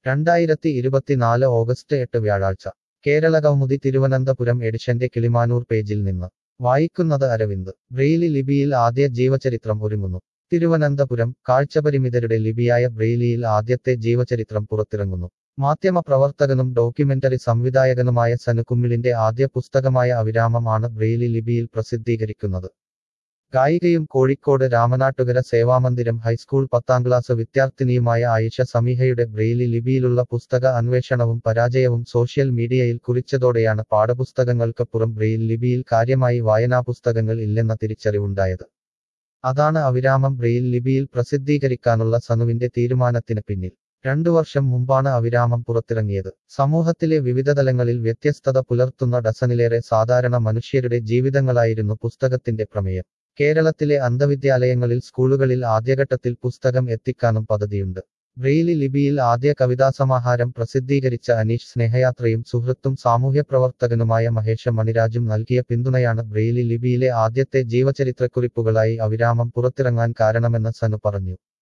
രണ്ടായിരത്തി ഇരുപത്തിനാല് ഓഗസ്റ്റ് എട്ട് വ്യാഴാഴ്ച കേരള കൗമുദി തിരുവനന്തപുരം എഡിഷന്റെ കിളിമാനൂർ പേജിൽ നിന്ന് വായിക്കുന്നത് അരവിന്ദ് ബ്രെയിലി ലിപിയിൽ ആദ്യ ജീവചരിത്രം ഒരുങ്ങുന്നു തിരുവനന്തപുരം കാഴ്ചപരിമിതരുടെ ലിപിയായ ബ്രെയിലിയിൽ ആദ്യത്തെ ജീവചരിത്രം പുറത്തിറങ്ങുന്നു മാധ്യമപ്രവർത്തകനും ഡോക്യുമെന്ററി സംവിധായകനുമായ സനുകുമ്മിളിന്റെ ആദ്യ പുസ്തകമായ അവിരാമം ആണ് ബ്രെയിലി ലിപിയിൽ പ്രസിദ്ധീകരിക്കുന്നത് ഗായികയും കോഴിക്കോട് രാമനാട്ടുകര സേവാമന്ദിരം ഹൈസ്കൂൾ പത്താം ക്ലാസ് വിദ്യാർത്ഥിനിയുമായ ആയിഷ സമീഹയുടെ ബ്രെയിലി ലിപിയിലുള്ള പുസ്തക അന്വേഷണവും പരാജയവും സോഷ്യൽ മീഡിയയിൽ കുറിച്ചതോടെയാണ് പാഠപുസ്തകങ്ങൾക്കപ്പുറം ബ്രെയിൽ ലിപിയിൽ കാര്യമായി വായനാപുസ്തകങ്ങൾ ഇല്ലെന്ന തിരിച്ചറിവുണ്ടായത് അതാണ് അവിരാമം ബ്രെയിൽ ലിപിയിൽ പ്രസിദ്ധീകരിക്കാനുള്ള സനുവിന്റെ തീരുമാനത്തിന് പിന്നിൽ രണ്ടു വർഷം മുമ്പാണ് അവിരാമം പുറത്തിറങ്ങിയത് സമൂഹത്തിലെ വിവിധ തലങ്ങളിൽ വ്യത്യസ്തത പുലർത്തുന്ന ഡസനിലേറെ സാധാരണ മനുഷ്യരുടെ ജീവിതങ്ങളായിരുന്നു പുസ്തകത്തിന്റെ പ്രമേയം കേരളത്തിലെ അന്ധവിദ്യാലയങ്ങളിൽ സ്കൂളുകളിൽ ആദ്യഘട്ടത്തിൽ പുസ്തകം എത്തിക്കാനും പദ്ധതിയുണ്ട് ബ്രെയിലി ലിപിയിൽ ആദ്യ കവിതാസമാഹാരം പ്രസിദ്ധീകരിച്ച അനീഷ് സ്നേഹയാത്രയും സുഹൃത്തും സാമൂഹ്യപ്രവർത്തകനുമായ മഹേഷ മണിരാജും നൽകിയ പിന്തുണയാണ് ബ്രെയിലി ലിപിയിലെ ആദ്യത്തെ ജീവചരിത്രക്കുറിപ്പുകളായി അവിരാമം പുറത്തിറങ്ങാൻ കാരണമെന്ന് സനു പറഞ്ഞു